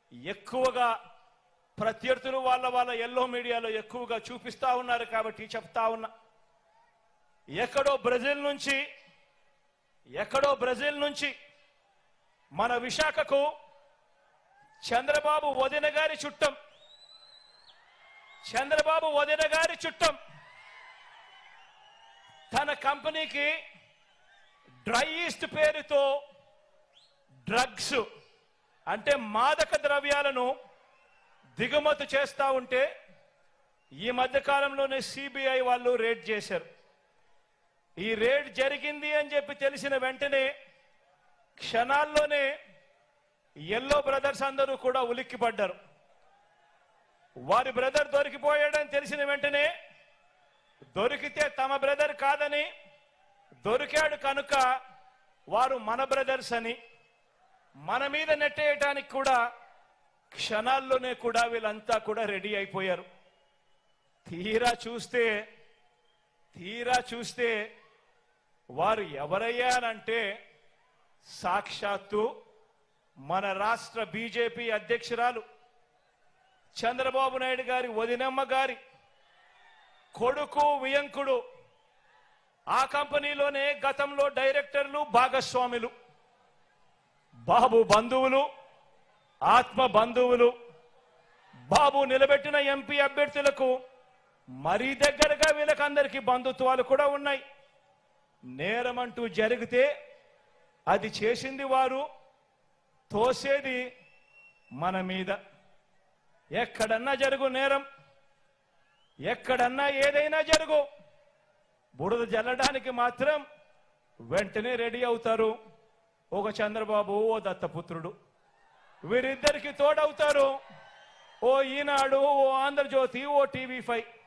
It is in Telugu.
ఎక్కువగా ప్రత్యర్థులు వాళ్ళ వాళ్ళ ఎల్లో మీడియాలో ఎక్కువగా చూపిస్తా ఉన్నారు కాబట్టి చెప్తా ఉన్నా ఎక్కడో బ్రెజిల్ నుంచి ఎక్కడో బ్రెజిల్ నుంచి మన విశాఖకు చంద్రబాబు వదిన గారి చుట్టం చంద్రబాబు వదిన గారి చుట్టం తన కంపెనీకి డ్రై ఈస్ట్ పేరుతో డ్రగ్స్ అంటే మాదక ద్రవ్యాలను దిగుమతి చేస్తా ఉంటే ఈ మధ్య కాలంలోనే సిబిఐ వాళ్ళు రేడ్ చేశారు ఈ రేడ్ జరిగింది అని చెప్పి తెలిసిన వెంటనే క్షణాల్లోనే ఎల్లో బ్రదర్స్ అందరూ కూడా ఉలిక్కిపడ్డారు వారి బ్రదర్ దొరికిపోయాడని తెలిసిన వెంటనే దొరికితే తమ బ్రదర్ కాదని దొరికాడు కనుక వారు మన బ్రదర్స్ అని మన మీద నెట్టేయటానికి కూడా క్షణాల్లోనే కూడా వీళ్ళంతా కూడా రెడీ అయిపోయారు తీరా చూస్తే తీరా చూస్తే వారు ఎవరయ్యారంటే సాక్షాత్తు మన రాష్ట్ర బీజేపీ అధ్యక్షురాలు చంద్రబాబు నాయుడు గారి వదినమ్మ గారి కొడుకు వియంకుడు ఆ కంపెనీలోనే గతంలో డైరెక్టర్లు భాగస్వాములు బాబు బంధువులు ఆత్మ బంధువులు బాబు నిలబెట్టిన ఎంపీ అభ్యర్థులకు మరీ దగ్గరగా వీళ్ళకందరికీ బంధుత్వాలు కూడా ఉన్నాయి నేరమంటూ జరిగితే అది చేసింది వారు తోసేది మన మీద ఎక్కడన్నా జరుగు నేరం ఎక్కడన్నా ఏదైనా జరుగు బురద జల్లడానికి మాత్రం వెంటనే రెడీ అవుతారు ఒక చంద్రబాబు ఓ దత్తపుత్రుడు వీరిద్దరికి తోడవుతారు ఓ ఈనాడు ఓ ఆంధ్రజ్యోతి ఓ టీవీ ఫైవ్